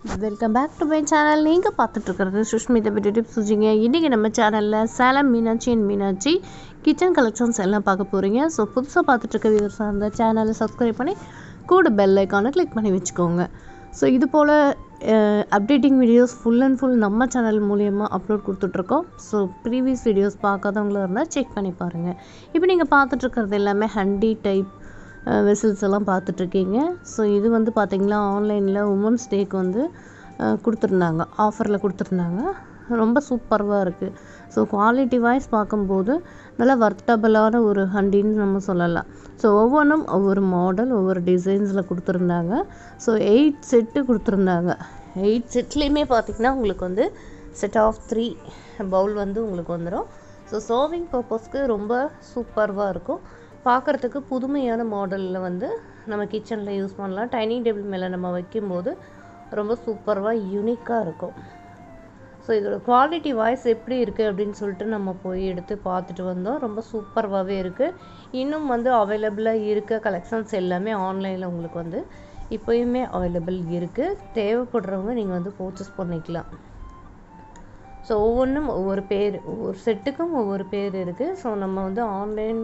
welcome back to my channel நீங்கள் பார்த்துட்ருக்கிறது Sushmitha beauty tips சுஜிங்க இன்றைக்கி நம்ம சேனலில் Salem Meenakshi and Meenakshi kitchen collections எல்லாம் பார்க்க போகிறீங்க ஸோ புதுசாக பார்த்துட்ருக்க வியூவர்ஸ் அந்த சேனலை சப்ஸ்கிரைப் பண்ணி கூட பெல் ஐக்கானை கிளிக் பண்ணி வச்சுக்கோங்க ஸோ இது போல் updating videos full and full நம்ம சேனல் மூலியமாக அப்லோட் கொடுத்துட்ருக்கோம் ஸோ ப்ரீவியஸ் வீடியோஸ் பார்க்காதவங்களும் இருந்தால் செக் பண்ணி பாருங்கள் இப்போ நீங்கள் பார்த்துட்ருக்கிறது எல்லாமே ஹண்டி டைப் வெசல்ஸ் எல்லாம் பார்த்துட்ருக்கீங்க ஸோ இது வந்து பார்த்திங்கன்னா ஆன்லைனில் உமன்ஸ் டேக்கு வந்து அஹ், கொடுத்துருந்தாங்க ஆஃபரில் கொடுத்துருந்தாங்க ரொம்ப சூப்பராக இருக்குது ஸோ குவாலிட்டி வைஸ் பார்க்கும்போது நல்லா வர்த்தபிளான ஒரு ஹண்டின்னு நம்ம சொல்லலாம் ஸோ ஒவ்வொன்றும் ஒவ்வொரு மாடல் ஒவ்வொரு டிசைன்ஸில் கொடுத்துருந்தாங்க ஸோ எயிட் செட்டு கொடுத்துருந்தாங்க எயிட் செட்லேயுமே பார்த்திங்கன்னா உங்களுக்கு வந்து செட் ஆஃப் த்ரீ பவுல் வந்து உங்களுக்கு வந்துடும் ஸோ சர்விங் பர்பஸ்க்கு ரொம்ப சூப்பர்வாக இருக்கும் பார்க்குறதுக்கு புதுமையான மாடலில் வந்து நம்ம கிச்சனில் யூஸ் பண்ணலாம் டைனிங் டேபிள் மேலே நம்ம வைக்கும்போது ரொம்ப சூப்பராக யூனிக்காக இருக்கும் ஸோ இதோட குவாலிட்டி வாய்ஸ் எப்படி இருக்குது அப்படின்னு சொல்லிட்டு நம்ம போய் எடுத்து பார்த்துட்டு வந்தோம் ரொம்ப சூப்பராகவே இருக்குது இன்னும் வந்து அவைலபிளாக இருக்க கலெக்ஷன்ஸ் எல்லாமே ஆன்லைனில் உங்களுக்கு வந்து இப்போயுமே அவைலபிள் இருக்குது தேவைப்படுறவங்க நீங்கள் வந்து பர்ச்சேஸ் பண்ணிக்கலாம் ஸோ ஒவ்வொன்றும் ஒவ்வொரு பேர் ஒவ்வொரு செட்டுக்கும் ஒவ்வொரு பேர் இருக்குது ஸோ நம்ம வந்து ஆன்லைன்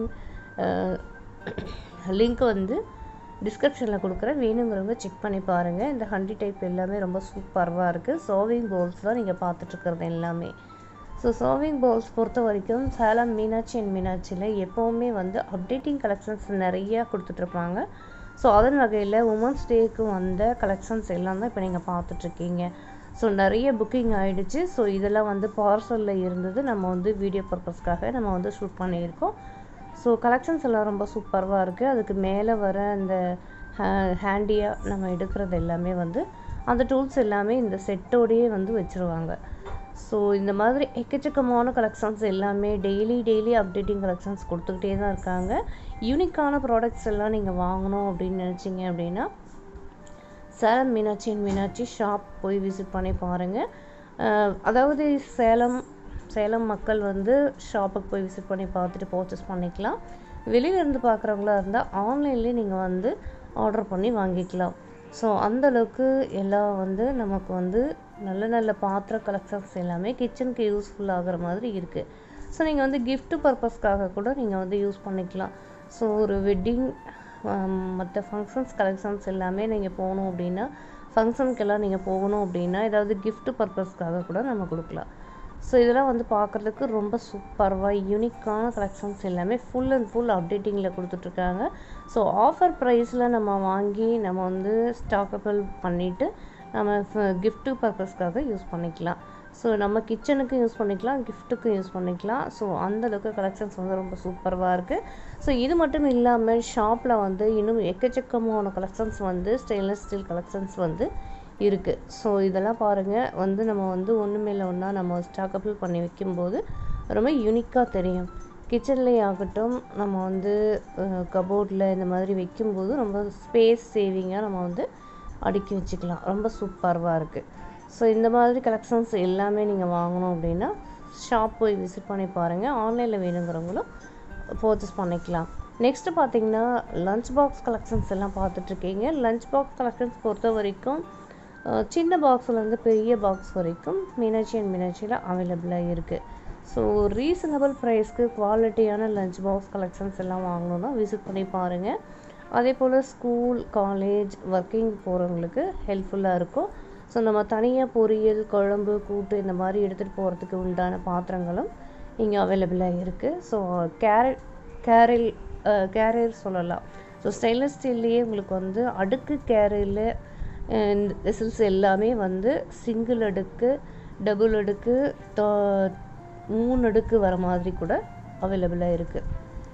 லிங்க் வந்து டிஸ்கிரிப்ஷனில் கொடுக்குறேன் வேணுங்கிறவங்க செக் பண்ணி பாருங்கள் இந்த ஹண்டி டைப் எல்லாமே ரொம்ப சூப்பராக இருக்குது சர்விங் பவுல்ஸ் தான் நீங்கள் பார்த்துட்ருக்கிறது எல்லாமே ஸோ சர்விங் பவுல்ஸ் பொறுத்த வரைக்கும் சேலம் மீனாட்சி அண்ட் மீனாட்சியில் எப்போவுமே வந்து அப்டேட்டிங் கலெக்ஷன்ஸ் நிறையா கொடுத்துட்ருப்பாங்க ஸோ அதன் வகையில் உமன்ஸ் டேக்கு வந்த கலெக்ஷன்ஸ் எல்லாம் தான் இப்போ நீங்கள் பார்த்துட்ருக்கீங்க ஸோ நிறைய புக்கிங் ஆகிடுச்சு ஸோ இதெல்லாம் வந்து பார்சலில் இருந்தது நம்ம வந்து வீடியோ பர்பஸ்க்காக நம்ம வந்து ஷூட் பண்ணியிருக்கோம் ஸோ கலெக்ஷன்ஸ் எல்லாம் ரொம்ப சூப்பராக இருக்குது அதுக்கு மேலே வர அந்த ஹேண்டியாக நம்ம எடுக்கிறது எல்லாமே வந்து அந்த டூல்ஸ் எல்லாமே இந்த செட்டோடையே வந்து வச்சுருவாங்க ஸோ இந்த மாதிரி எக்கச்சக்கமான கலெக்ஷன்ஸ் எல்லாமே டெய்லி டெய்லி அப்டேட்டிங் கலெக்ஷன்ஸ் கொடுத்துக்கிட்டே தான் இருக்காங்க யூனிக்கான ப்ராடக்ட்ஸ் எல்லாம் நீங்கள் வாங்கணும் அப்படின்னு நினச்சிங்க அப்படின்னா சேலம் மீனாட்சி அண்ட் மீனாட்சி ஷாப் போய் விசிட் பண்ணி பாருங்கள் அஹ் அதாவது சேலம் சேலம் மக்கள் வந்து ஷாப்புக்கு போய் விசிட் பண்ணி பார்த்துட்டு பர்ச்சேஸ் பண்ணிக்கலாம் வெளியிலேருந்து பார்க்குறவங்களா இருந்தால் ஆன்லைன்லேயே நீங்கள் வந்து ஆர்டர் பண்ணி வாங்கிக்கலாம் ஸோ அந்தளவுக்கு எல்லாம் வந்து நமக்கு வந்து நல்ல நல்ல பாத்திர கலெக்ஷன்ஸ் எல்லாமே கிச்சனுக்கு யூஸ்ஃபுல் ஆகிற மாதிரி இருக்குது ஸோ நீங்கள் வந்து gift பர்பஸ்க்காக கூட நீங்கள் வந்து யூஸ் பண்ணிக்கலாம் ஸோ ஒரு வெட்டிங் மற்ற ஃபங்க்ஷன்ஸ் கலெக்ஷன்ஸ் எல்லாமே நீங்கள் போகணும் அப்படின்னா ஃபங்க்ஷனுக்கெல்லாம் நீங்கள் போகணும் அப்படின்னா ஏதாவது gift பர்பஸ்க்காக கூட நம்ம கொடுக்கலாம் ஸோ இதெல்லாம் வந்து பார்க்குறதுக்கு ரொம்ப சூப்பராக யூனிக்கான கலெக்ஷன்ஸ் எல்லாமே ஃபுல் அண்ட் ஃபுல் அப்டேட்டிங்கில் கொடுத்துட்ருக்காங்க ஸோ ஆஃபர் ப்ரைஸில் நம்ம வாங்கி நம்ம வந்து ஸ்டாக்கபிள் பண்ணிவிட்டு நம்ம gift பர்பஸ்க்காக யூஸ் பண்ணிக்கலாம் ஸோ நம்ம கிச்சனுக்கு யூஸ் பண்ணிக்கலாம் கிஃப்ட்டுக்கும் யூஸ் பண்ணிக்கலாம் ஸோ அந்தளவுக்கு கலெக்ஷன்ஸ் வந்து ரொம்ப சூப்பராக இருக்குது ஸோ இது மட்டும் இல்லாமல் ஷாப்பில் வந்து இன்னும் எக்கச்சக்கமான கலெக்ஷன்ஸ் வந்து ஸ்டெயின்லெஸ் ஸ்டீல் கலெக்ஷன்ஸ் வந்து இருக்குது ஸோ இதெல்லாம் பாருங்கள் வந்து நம்ம வந்து ஒன்று மேலே ஒன்றா நம்ம ஸ்டாக்கபிள் பண்ணி வைக்கும்போது ரொம்ப யூனிக்காக தெரியும் கிச்சன்லேயே ஆகட்டும் நம்ம வந்து கபோர்டில் இந்த மாதிரி வைக்கும்போது ரொம்ப ஸ்பேஸ் சேவிங்காக நம்ம வந்து அடுக்கி வச்சுக்கலாம் ரொம்ப சூப்பராக இருக்குது ஸோ இந்த மாதிரி கலெக்ஷன்ஸ் எல்லாமே நீங்கள் வாங்கணும் அப்படின்னா ஷாப் போய் விசிட் பண்ணி பாருங்கள் ஆன்லைனில் வேணுங்கிறவங்களும் பர்ச்சேஸ் பண்ணிக்கலாம் நெக்ஸ்ட்டு பார்த்தீங்கன்னா லஞ்ச் பாக்ஸ் கலெக்ஷன்ஸ் எல்லாம் பார்த்துட்ருக்கீங்க லஞ்ச் பாக்ஸ் கலெக்ஷன்ஸ் பொறுத்த வரைக்கும் அஹ், சின்ன பாக்ஸ்லேருந்து பெரிய பாக்ஸ் வரைக்கும் மீனாட்சி அண்ட் மீனாட்சியில் அவைலபிளாக இருக்குது ஸோ ரீசனபிள் ப்ரைஸ்க்கு குவாலிட்டியான லஞ்ச் பாக்ஸ் கலெக்ஷன்ஸ் எல்லாம் வாங்கணுன்னா விசிட் பண்ணி பாருங்கள் அதே போல் ஸ்கூல் காலேஜ் ஒர்க்கிங் போகிறவங்களுக்கு ஹெல்ப்ஃபுல்லாக இருக்கும் ஸோ நம்ம தனியாக பொரியல் குழம்பு கூட்டு இந்த மாதிரி எடுத்துகிட்டு போகிறதுக்கு உண்டான பாத்திரங்களும் இங்கே அவைலபிளாக இருக்குது ஸோ கேரட் கேரில் கேரியர் சொல்லலாம் ஸோ ஸ்டெயின்லெஸ் ஸ்டீல்லையே உங்களுக்கு வந்து அடுக்கு கேரியில் வெசல்ஸ் எல்லாமே வந்து சிங்கிள் அடுக்கு டபுள் அடுக்கு தா- மூணு அடுக்கு வர மாதிரி கூட அவைலபிளாக இருக்குது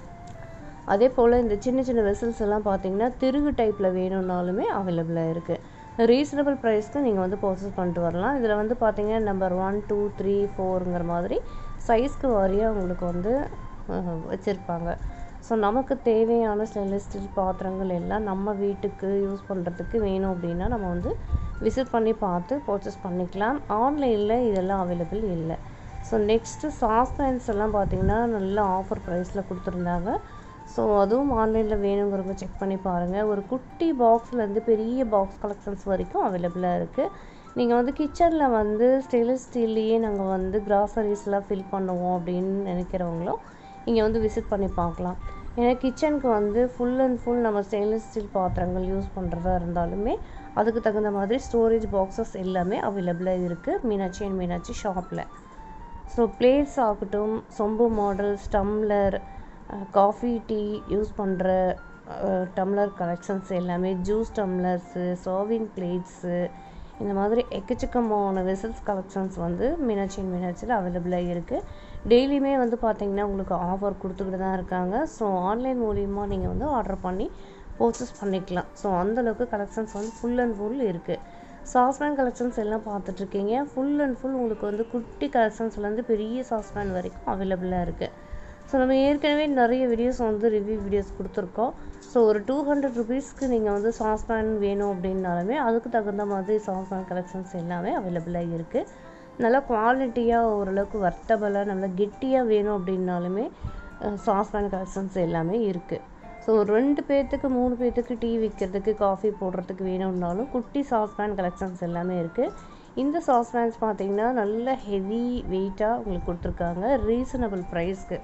அதே போல் இந்த சின்ன சின்ன வெசல்ஸ் எல்லாம் பார்த்தீங்கன்னா திருகு டைப்பில் வேணும்னாலுமே அவைலபிளாக இருக்குது ரீசனபிள் ப்ரைஸ்க்கு நீங்கள் வந்து பர்ச்சேஸ் பண்ணிட்டு வரலாம் இதில் வந்து பார்த்தீங்கன்னா நம்பர் ஒன் டூ த்ரீ ஃபோருங்கிற மாதிரி சைஸ்க்கு வாரியாக உங்களுக்கு வந்து வச்சுருப்பாங்க ஸோ நமக்கு தேவையான ஸ்டெயின்லெஸ் ஸ்டீல் பாத்திரங்கள் எல்லாம் நம்ம வீட்டுக்கு யூஸ் பண்ணுறதுக்கு வேணும் அப்படின்னா நம்ம வந்து விசிட் பண்ணி பார்த்து பர்ச்சேஸ் பண்ணிக்கலாம் ஆன்லைனில் இதெல்லாம் அவைலபிள் இல்லை ஸோ நெக்ஸ்ட்டு சாஸ்பேன்ஸ் எல்லாம் பார்த்தீங்கன்னா நல்ல ஆஃபர் ப்ரைஸில் கொடுத்துருந்தாங்க ஸோ அதுவும் ஆன்லைனில் வேணுங்கிறவங்க செக் பண்ணி பாருங்கள் ஒரு குட்டி பாக்ஸ்லேருந்து பெரிய பாக்ஸ் கலெக்ஷன்ஸ் வரைக்கும் அவைலபிளாக இருக்குது நீங்கள் வந்து கிச்சனில் வந்து ஸ்டெயின்லெஸ் ஸ்டீல்லையே நாங்கள் வந்து கிராசரிஸ்லாம் ஃபில் பண்ணுவோம் அப்படின்னு நினைக்கிறவங்களும் இங்கே வந்து விசிட் பண்ணி பார்க்கலாம் ஏன்னா கிச்சனுக்கு வந்து ஃபுல் அண்ட் ஃபுல் நம்ம ஸ்டெயின்லெஸ் ஸ்டீல் பாத்திரங்கள் யூஸ் பண்ணுறதா இருந்தாலுமே அதுக்கு தகுந்த மாதிரி ஸ்டோரேஜ் பாக்ஸஸ் எல்லாமே அவைலபிளாக இருக்குது மீனாட்சி அண்ட் மீனாட்சி ஷாப்பில் ஸோ பிளேட்ஸ் ஆகட்டும் சொம்பு models tumbler coffee tea use பண்ணுற டம்ளர் கலெக்ஷன்ஸ் எல்லாமே ஜூஸ் டம்ளர்ஸு சர்விங் பிளேட்ஸு இந்த மாதிரி எக்கச்சக்கமான வெசல்ஸ் கலெக்ஷன்ஸ் வந்து மீனாட்சி அண்ட் மீனாட்சியில் அவைலபிளாக இருக்குது டெய்லியுமே வந்து பார்த்திங்கன்னா உங்களுக்கு ஆஃபர் கொடுத்துக்கிட்டு தான் இருக்காங்க ஸோ ஆன்லைன் மூலிமா நீங்கள் வந்து ஆர்டர் பண்ணி பர்ச்சேஸ் பண்ணிக்கலாம் ஸோ அந்தளவுக்கு கலெக்ஷன்ஸ் வந்து ஃபுல் அண்ட் ஃபுல் இருக்குது சாஸ்பேன் கலெக்ஷன்ஸ் எல்லாம் பார்த்துட்ருக்கீங்க ஃபுல் அண்ட் ஃபுல் உங்களுக்கு வந்து குட்டி கலெக்ஷன்ஸ்லேருந்து பெரிய சாஸ்பேன் வரைக்கும் அவைலபிளாக இருக்குது ஸோ நம்ம ஏற்கனவே நிறைய வீடியோஸ் வந்து ரிவ்யூ வீடியோஸ் கொடுத்துருக்கோம் ஸோ ஒரு டூ ஹண்ட்ரட் ருபீஸ்க்கு நீங்கள் வந்து சாஸ்பேன் வேணும் அப்படின்னாலுமே அதுக்கு தகுந்த மாதிரி சாஸ்பேன் கலெக்ஷன்ஸ் எல்லாமே அவைலபிளாக இருக்குது நல்லா குவாலிட்டியாக ஓரளவுக்கு வர்த்தபலாக நல்லா கெட்டியாக வேணும் அப்படின்னாலுமே சாஸ்பேன் கலெக்ஷன்ஸ் எல்லாமே இருக்குது ஸோ ரெண்டு பேர்த்துக்கு மூணு பேர்த்துக்கு டீ விற்கிறதுக்கு காஃபி போடுறதுக்கு வேணும்னாலும் குட்டி சாஸ்பேன் கலெக்ஷன்ஸ் எல்லாமே இருக்குது இந்த சாஸ்பேன்ஸ் பார்த்தீங்கன்னா நல்ல ஹெவி வெயிட்டாக உங்களுக்கு கொடுத்துருக்காங்க ரீசனபிள் ப்ரைஸ்க்கு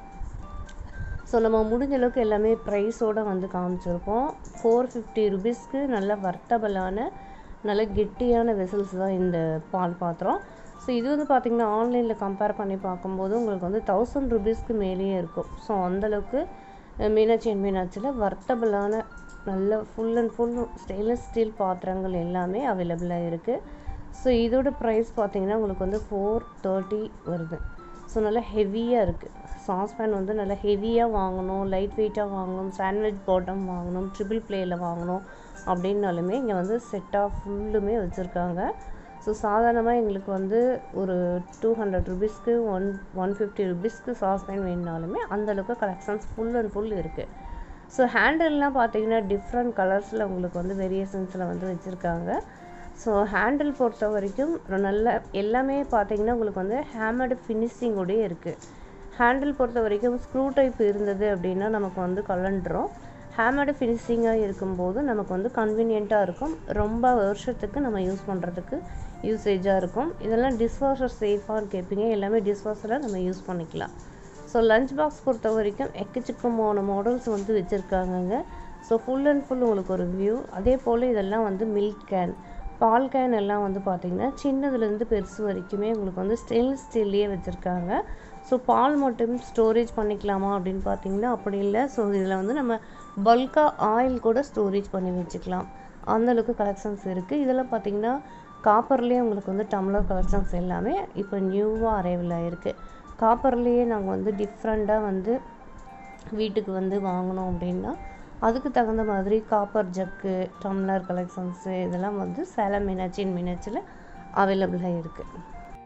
ஸோ நம்ம முடிஞ்ச அளவுக்கு எல்லாமே ப்ரைஸோடு வந்து காமிச்சிருக்கோம் ஃபோர் ஃபிஃப்டி ருபீஸ்க்கு நல்ல வர்த்தபலான நல்ல கெட்டியான வெசல்ஸ் தான் இந்த பால் பாத்திரம் ஸோ இது வந்து பார்த்திங்கன்னா ஆன்லைனில் கம்பேர் பண்ணி பார்க்கும்போது உங்களுக்கு வந்து தௌசண்ட் ருபீஸ்க்கு மேலேயே இருக்கும் ஸோ அந்தளவுக்கு மீனாட்சி அண்ட் மீனாட்சியில் வர்த்தபலான நல்ல full and full stainless steel பாத்திரங்கள் எல்லாமே அவைலபிளாக இருக்குது ஸோ இதோட ப்ரைஸ் பார்த்திங்கன்னா உங்களுக்கு வந்து ஃபோர் தேர்ட்டி வருது ஸோ நல்லா ஹெவியாக இருக்குது சாஸ்பேன் வந்து நல்லா ஹெவியாக வாங்கணும் லைட் வெயிட்டாக வாங்கணும் சாண்ட்விச் பாட்டம் வாங்கணும் ட்ரிபிள் ப்ளேயில் வாங்கணும் அப்படின்னாலுமே இங்கே வந்து செட்டாக ஃபுல்லுமே வச்சுருக்காங்க ஸோ சாதாரணமாக எங்களுக்கு வந்து ஒரு டூ ஹண்ட்ரட் ருபீஸ்க்கு ஒன் ஒன் ஃபிஃப்டி ருபீஸ்க்கு சாஸ்பேன் வேணுனாலுமே அந்தளவுக்கு கலெக்ஷன்ஸ் ஃபுல் அண்ட் ஃபுல் இருக்குது ஸோ ஹேண்டில்லாம் பார்த்தீங்கன்னா டிஃப்ரெண்ட் கலர்ஸில் உங்களுக்கு வந்து வேரியேஷன்ஸில் வந்து வச்சுருக்காங்க ஸோ ஹேண்டில் பொறுத்த வரைக்கும் நல்ல எல்லாமே பார்த்தீங்கன்னா உங்களுக்கு வந்து ஹேமர்டு ஃபினிஷிங்கோடயே இருக்குது ஹேண்டில் பொறுத்த வரைக்கும் ஸ்க்ரூ டைப் இருந்தது அப்படின்னா நமக்கு வந்து கலண்டுரும் ஹேமர்டு ஃபினிஷிங்காக இருக்கும்போது நமக்கு வந்து கன்வீனியண்ட்டாக இருக்கும் ரொம்ப வருஷத்துக்கு நம்ம யூஸ் பண்ணுறதுக்கு யூசேஜாக இருக்கும் இதெல்லாம் டிஷ்வாஷர் சேஃபான்னு கேட்பீங்க எல்லாமே டிஷ்வாஷராக நம்ம யூஸ் பண்ணிக்கலாம் ஸோ லஞ்ச் பாக்ஸ் பொறுத்த வரைக்கும் எக்கச்சக்கமான மாடல்ஸ் வந்து வச்சுருக்காங்கங்க ஸோ ஃபுல் அண்ட் ஃபுல் உங்களுக்கு ஒரு வியூ அதே போல் இதெல்லாம் வந்து மில்க் கேன் பால் கேன் எல்லாம் வந்து பார்த்திங்கன்னா சின்னதுலேருந்து பெருசு வரைக்குமே உங்களுக்கு வந்து ஸ்டெயின்லெஸ் ஸ்டீல்லையே வச்சுருக்காங்க ஸோ பால் மட்டும் ஸ்டோரேஜ் பண்ணிக்கலாமா அப்படின்னு பார்த்தீங்கன்னா அப்படி இல்லை ஸோ இதில் வந்து நம்ம பல்காக ஆயில் கூட ஸ்டோரேஜ் பண்ணி வச்சுக்கலாம் அந்தளவுக்கு கலெக்ஷன்ஸ் இருக்குது இதெல்லாம் பார்த்திங்கன்னா காப்பர்லேயே உங்களுக்கு வந்து டம்ளர் கலெக்ஷன்ஸ் எல்லாமே இப்போ நியூவாக அரைவில் ஆகிருக்கு காப்பர்லேயே நாங்கள் வந்து டிஃப்ரெண்ட்டாக வந்து வீட்டுக்கு வந்து வாங்கினோம் அப்படின்னா அதுக்கு தகுந்த மாதிரி காப்பர் ஜக்கு டம்ளர் கலெக்ஷன்ஸு இதெல்லாம் வந்து சேலம் மீனாட்சி மீனாட்சியில் அவைலபிளாக இருக்குது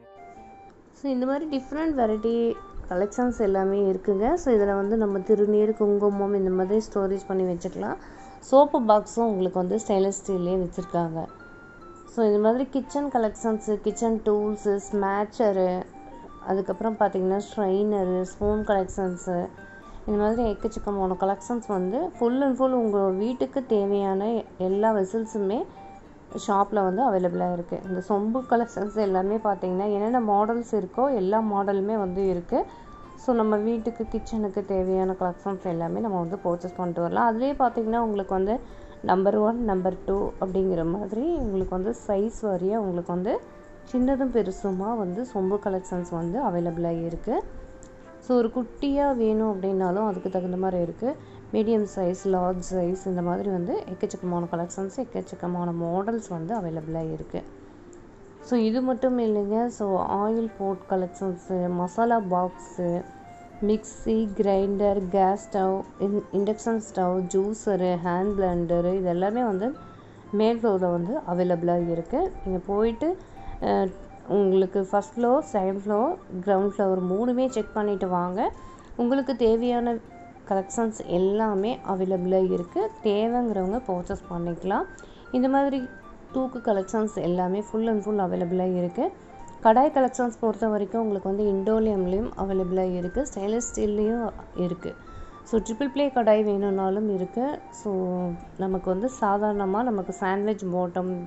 ஸோ இந்த மாதிரி டிஃப்ரெண்ட் வெரைட்டி கலெக்ஷன்ஸ் எல்லாமே இருக்குங்க ஸோ இதில் வந்து நம்ம திருநீர் குங்குமம் இந்த மாதிரி ஸ்டோரேஜ் பண்ணி வச்சுக்கலாம் சோப்பு பாக்ஸும் உங்களுக்கு வந்து ஸ்டெயின்லெஸ் ஸ்டீல்லே வச்சுருக்காங்க ஸோ இது மாதிரி கிச்சன் கலெக்ஷன்ஸு கிச்சன் டூல்ஸு ஸ்மேச்சரு அதுக்கப்புறம் பார்த்திங்கன்னா ஸ்ட்ரைனரு ஸ்பூன் கலெக்ஷன்ஸு இந்த மாதிரி எக்கச்சக்கமான கலெக்ஷன்ஸ் வந்து ஃபுல் அண்ட் ஃபுல் உங்கள் வீட்டுக்கு தேவையான எல்லா வெசல்ஸுமே ஷாப்பில் வந்து அவைலபிளாக இருக்குது இந்த சொம்பு கலெக்ஷன்ஸ் எல்லாமே பார்த்தீங்கன்னா என்னென்ன மாடல்ஸ் இருக்கோ எல்லா மாடலுமே வந்து இருக்குது ஸோ நம்ம வீட்டுக்கு கிச்சனுக்கு தேவையான கலெக்ஷன்ஸ் எல்லாமே நம்ம வந்து பர்ச்சேஸ் பண்ணிட்டு வரலாம் அதுலேயே பார்த்தீங்கன்னா உங்களுக்கு வந்து நம்பர் ஒன் நம்பர் டூ அப்படிங்கிற மாதிரி உங்களுக்கு வந்து சைஸ் வாரியாக உங்களுக்கு வந்து சின்னதும் பெருசுமாக வந்து சொம்பு கலெக்ஷன்ஸ் வந்து அவைலபிளாக இருக்குது ஸோ ஒரு குட்டியாக வேணும் அப்படின்னாலும் அதுக்கு தகுந்த மாதிரி இருக்குது மீடியம் சைஸ் லார்ஜ் சைஸ் இந்த மாதிரி வந்து எக்கச்சக்கமான கலெக்ஷன்ஸ் எக்கச்சக்கமான மாடல்ஸ் வந்து அவைலபிளாக இருக்குது ஸோ இது மட்டும் இல்லைங்க so oil pot collections masala box mixie grinder gas stove in induction stove juicer hand blender இது எல்லாமே வந்து மேல் ஃப்ளோரில் வந்து அவைலபிளாக இருக்குது நீங்கள் போயிட்டு உங்களுக்கு first floor second floor ground floor மூணுமே செக் பண்ணிவிட்டு வாங்க உங்களுக்கு தேவையான கலெக்ஷன்ஸ் எல்லாமே அவைலபிளாக இருக்குது தேவைங்கிறவங்க பர்ச்சேஸ் பண்ணிக்கலாம் இந்த மாதிரி தூக்கு கலெக்ஷன்ஸ் எல்லாமே ஃபுல் அண்ட் ஃபுல் அவைலபிளாக இருக்குது கடாய் கலெக்ஷன்ஸ் பொறுத்த வரைக்கும் உங்களுக்கு வந்து இண்டோலியம்லேயும் அவைலபிளாக இருக்குது ஸ்டெயின்லெஸ் ஸ்டீல்லையும் இருக்குது ஸோ ட்ரிபிள் ப்ளே கடாய் வேணும்னாலும் இருக்குது ஸோ நமக்கு வந்து சாதாரணமாக நமக்கு சாண்ட்விச் பாட்டம்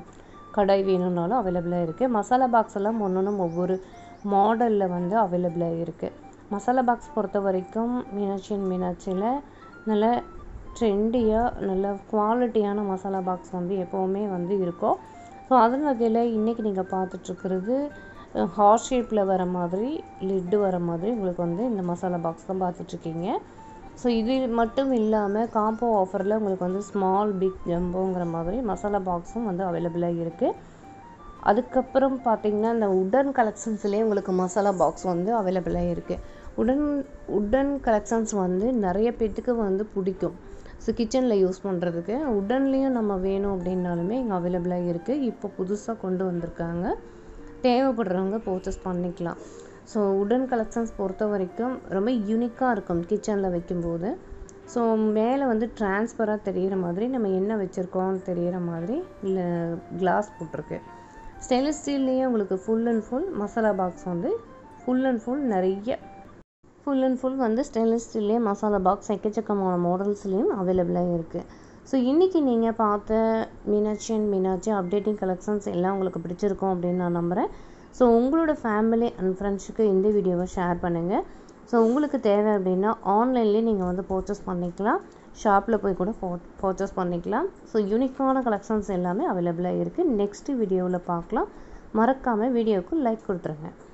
கடாய் வேணும்னாலும் அவைலபிளாக இருக்குது மசாலா பாக்ஸ் எல்லாம் ஒன்று ஒவ்வொரு மாடலில் வந்து அவைலபிளாக இருக்குது மசாலா பாக்ஸ் பொறுத்த வரைக்கும் மீனாட்சி அண்ட் மீனாட்சியில் நல்ல ட்ரெண்டியாக நல்ல குவாலிட்டியான மசாலா பாக்ஸ் வந்து எப்போவுமே வந்து இருக்கும் ஸோ அதன் வகையில் இன்றைக்கி நீங்கள் பார்த்துட்ருக்கிறது ஹார்ட் ஷேப்பில் வர மாதிரி லிட்டு வர மாதிரி உங்களுக்கு வந்து இந்த மசாலா பாக்ஸ் தான் பார்த்துட்ருக்கீங்க ஸோ இது மட்டும் இல்லாமல் காம்போ ஆஃபரில் உங்களுக்கு வந்து ஸ்மால் பிக் ஜம்போங்கிற மாதிரி மசாலா பாக்ஸும் வந்து அவைலபிளாக இருக்குது அதுக்கப்புறம் பார்த்திங்கன்னா இந்த உடன் கலெக்ஷன்ஸ்லேயே உங்களுக்கு மசாலா பாக்ஸ் வந்து அவைலபிளாக இருக்குது உடன் உடன் கலெக்ஷன்ஸ் வந்து நிறைய பேர்த்துக்கு வந்து பிடிக்கும் ஸோ கிச்சனில் யூஸ் பண்ணுறதுக்கு உடன்லேயும் நம்ம வேணும் அப்படின்னாலுமே இங்கே அவைலபிளாக இருக்குது இப்போ புதுசாக கொண்டு வந்திருக்காங்க தேவைப்படுறவங்க பர்ச்சேஸ் பண்ணிக்கலாம் ஸோ உடன் கலெக்ஷன்ஸ் பொறுத்த வரைக்கும் ரொம்ப யூனிக்காக இருக்கும் கிச்சனில் வைக்கும்போது ஸோ மேலே வந்து டிரான்ஸ்பராக தெரிகிற மாதிரி நம்ம என்ன வச்சுருக்கோம்னு தெரிகிற மாதிரி இல்லை கிளாஸ் போட்டிருக்கு ஸ்டெயின்லெஸ் ஸ்டீல்லையே உங்களுக்கு full and full masala box வந்து ஃபுல் அண்ட் ஃபுல் நிறைய ஃபுல் அண்ட் ஃபுல் வந்து ஸ்டெயின்லெஸ் ஸ்டீல்லே மசாலா பாக்ஸ் எக்கச்சக்கமான மாடல்ஸ்லேயும் அவைலபிளாக இருக்குது ஸோ இன்றைக்கி நீங்கள் பார்த்த Meenakshi and Meenakshi updating collections எல்லாம் உங்களுக்கு பிடிச்சிருக்கும் அப்படின்னு நான் நம்புகிறேன் ஸோ உங்களோட ஃபேமிலி அண்ட் ஃப்ரெண்ட்ஸுக்கு இந்த வீடியோவை ஷேர் பண்ணுங்கள் ஸோ உங்களுக்கு தேவை அப்படின்னா ஆன்லைன்லேயே நீங்கள் வந்து பர்ச்சேஸ் பண்ணிக்கலாம் ஷாப்பில் போய் கூட பர்ச்சேஸ் பண்ணிக்கலாம் ஸோ யூனிக்கான கலெக்ஷன்ஸ் எல்லாமே அவைலபிளாக இருக்குது நெக்ஸ்ட் வீடியோவில் பார்க்கலாம் மறக்காமல் வீடியோவுக்கு லைக் கொடுத்துருங்க